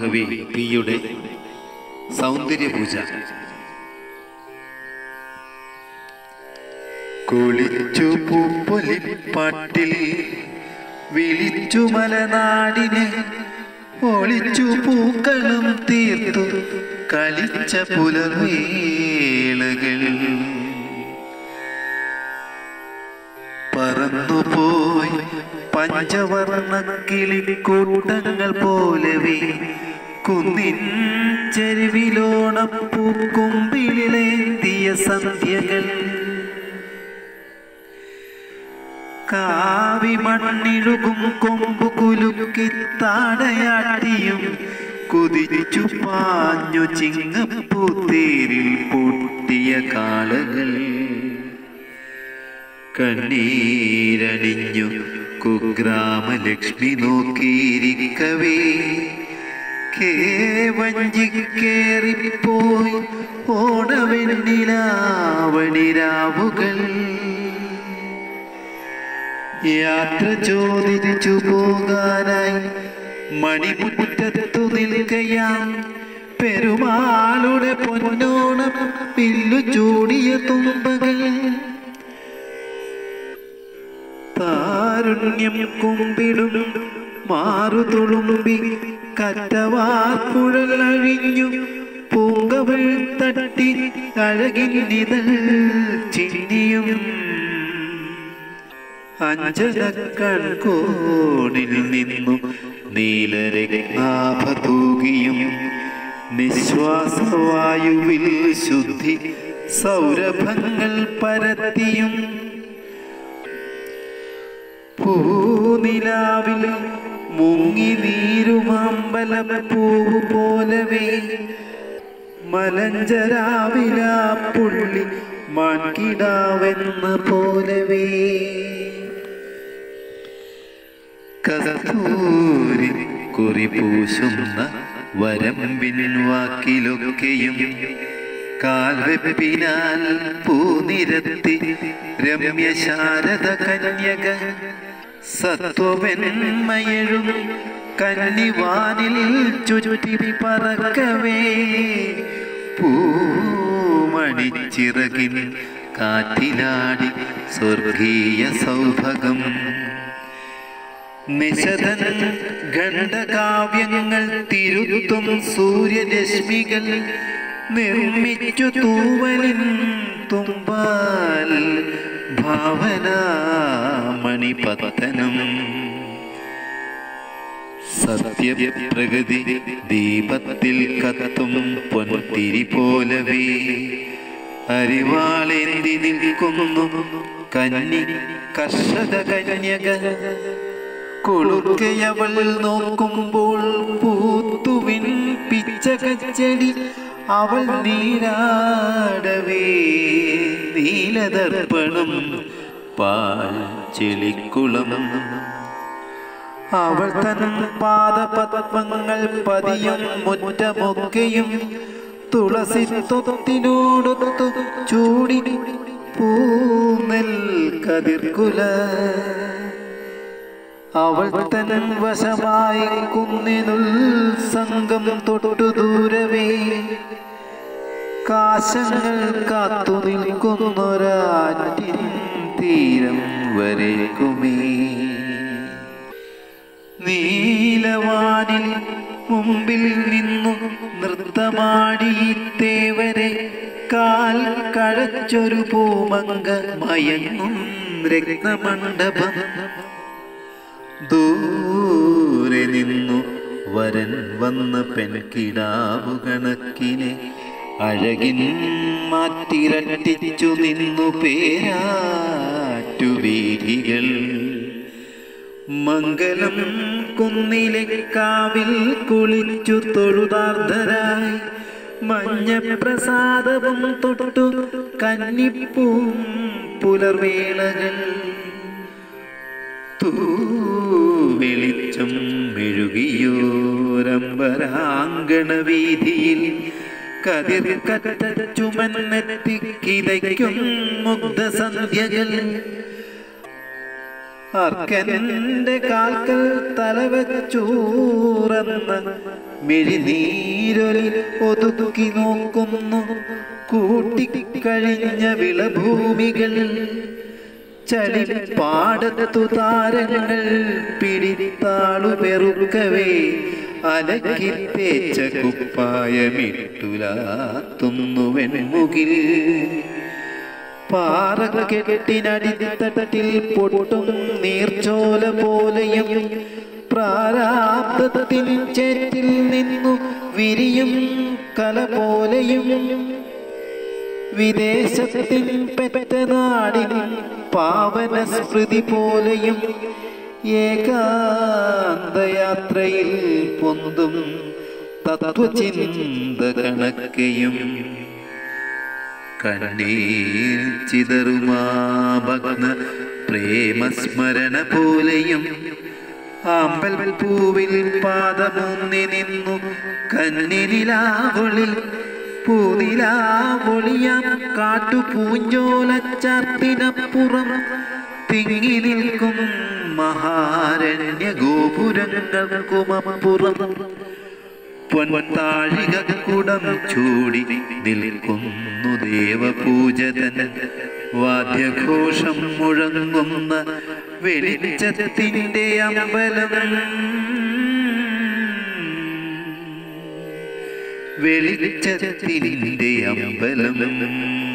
കവി പിയുടെ സൗന്ദര്യപൂജ കുളിച്ചു പൂപ്പൊലിപ്പാട്ടിൽ വിളിച്ചു മലനാടിനെ ഒളിച്ചു പൂക്കളും തീർത്തു കളിച്ച പുലർവേളകൾ പറന്നുപോയി പഞ്ചവർണ്ണ കിളിക്കൂട്ടങ്ങൾ പോലവേ കുന്നിൻ ചെരുവിലോണപ്പൂക്കുമ്പിളിലേന്തിയ സന്ധ്യകൾ കാവി മണ്ണിഴുകും കൊമ്പു കുലുക്കി താടയാട്ടിയും കുതിച്ചു പാഞ്ഞു ചിങ്ങപ്പൂത്തേരിൽ പൊട്ടിയ കാളകൾ കണ്ണീരണിഞ്ഞു കുഗ്രാമലക്ഷ്മി നോക്കിയിരിക്കവേ കേവഞ്ചിക്കേറിപ്പോയി ഓണവെണ്ണിലാവണിരാവുകൾ യാത്ര ചോദിച്ചു പോകാനായി മണിമുറ്റത്തു നിൽക്കയാം പെരുമാളുടെ പൊന്നോണം പില്ലു ചൂടിയ തുമ്പകൾ താരുണ്യം കുമ്പിടും മാറുതുളുമ്പി കറ്റവാർക്കുഴൽ അഴിഞ്ഞു പൂങ്കവൾ തട്ടി അഴകിനിതൾ ചിന്നിയും അഞ്ചലക്കൺ കോണിൽ നിന്നു നീലരത്നാഭ തൂകിയും നിശ്വാസവായുവിൽ ശുദ്ധി സൗരഭങ്ങൾ പരത്തിയും പൂനിലാവിൽ മുങ്ങി നീരുമാമ്പലം പൂവ് പോലവേ മലഞ്ചരാവില പുള്ളി മാൻകിടാവെന്ന പോലവേ കസ്തൂരി കുറി പൂശുന്ന വരമ്പിൻ വാക്കിലൊക്കെയും കാൽവെപ്പിനാൽ പൂനിരത്തി രമ്യ ശാരദ കന്യക സത്വവെന്മയഴും കന്നിവാനിൽ ചുറ്റി പറക്കവേ പൂമണിച്ചിറകിൻ കാറ്റിലാടി സ്വർഗീയ സൗഭകം നിശതൻ ഖണ്ഡകാവ്യങ്ങൾ തിരുത്തും സൂര്യരശ്മികൾ നിർമ്മിച്ചു തൂവലിൻ തുമ്പാൽ ഭാവനാമണിപത്തനം സത്യപ്രകൃതി ദീപത്തിൽ കത്തും പൊൻതിരി പോലവേ അരിവാളേന്തി നിൽക്കുന്നു കന്നി കർഷക കന്യക കൊളുക്കയവൾ നോക്കുമ്പോൾ പൂത്തുവിൻ പിച്ച കച്ചടി അവൾ നീരാടവേ നീലദർപ്പണം പാൽ ചെളിക്കുളം അവൾ തൻ പാദപത്മങ്ങൾ പതിയും മുറ്റമൊക്കെയും തുളസി തൊത്തിനോടൊത്തു ചൂടി പൂനെൽ കതിർക്കുല അവൾ തൻ വശമായി കുന്നിനുൾ സംഘം തൊട്ടു ദൂരവേ കാശങ്ങൾ കാത്തു നിൽക്കുന്നൊരാറ്റിൻ തീരം വരേക്കുമേ നീലവാനിൽ മുമ്പിൽ നിന്നു നൃത്തമാടി തേവരെ കാൽ കഴച്ചൊരു പൂമങ്ക മയങ്ങും രത്നമണ്ഡപം ദൂരെ നിന്നു വരൻ വന്ന പെൺകിടാവു കണക്കിനെ അഴകിൻ മാറ്റിരട്ടിച്ചു നിന്നു പേരാറ്റുവീരികൾ മംഗലം കുന്നിലെ കാവിൽ കുളിച്ചു തൊഴുതാർദ്ധരായി മഞ്ഞപ്രസാദവും തൊട്ടു കന്നിപ്പൂം പുലർവേളകൾ തൂവെളിച്ചം മെഴുകിയോരമ്പരാങ്കണ വീതിയിൽ കതിർ കറ്റ ചുമന്നെത്തി കിതയ്ക്കും മുഗ്ധസന്ധ്യകൾ അർക്കന്റെ കാൽക്കൽ തലവച്ചൂറന്ന മിഴിനീരൊലി ഒതുക്കി നോക്കുന്നു കൂട്ടിക്കഴിഞ്ഞ വിളഭൂമികൾ ചളിപ്പാടത്തു താരങ്ങൾ പിടിത്താളു പെറുക്കവേ അലക്കി തേച്ച കുപ്പായമിട്ടുലാത്തുന്നു വെൺമുകിൽ പാറക്കെട്ടിനടിത്തട്ടിൽ പൊട്ടും നീർച്ചോല പോലെയും പ്രാരാബ്ദത്തിൻ ചേറ്റിൽ നിന്നു വിരിയും കല പോലെയും വിദേശത്തിൻ പെറ്റ നാടിൻ പാവന സ്മൃതി പോലെയും ഏകാന്തയാത്രയിൽ പൊന്തും തത്വചിന്ത കണക്കെയും കണ്ണീർ ചിതറുമാഭഗ്ന പ്രേമസ്മരണ പോലെയും ആമ്പൽ പൂവിൽ പാദമൂന്നി നിന്നു കന്നിനിലാവൊളി പൂനിലാവൊളിയാം കാട്ടുപൂഞ്ചോലച്ചാർത്തിനപ്പുറം തിങ്ങി നിൽക്കും മഹാരണ്യ ഗോപുരങ്ങൾക്കുമപ്പുറം പൊൻതാഴികക്കുടം ചൂടി നിൽക്കുന്നു ദേവപൂജതൻ വാദ്യഘോഷം മുഴങ്ങുന്ന വെളിച്ചത്തിൻ്റെ അമ്പലം വെളിച്ചത്തിൻ്റെ അമ്പലം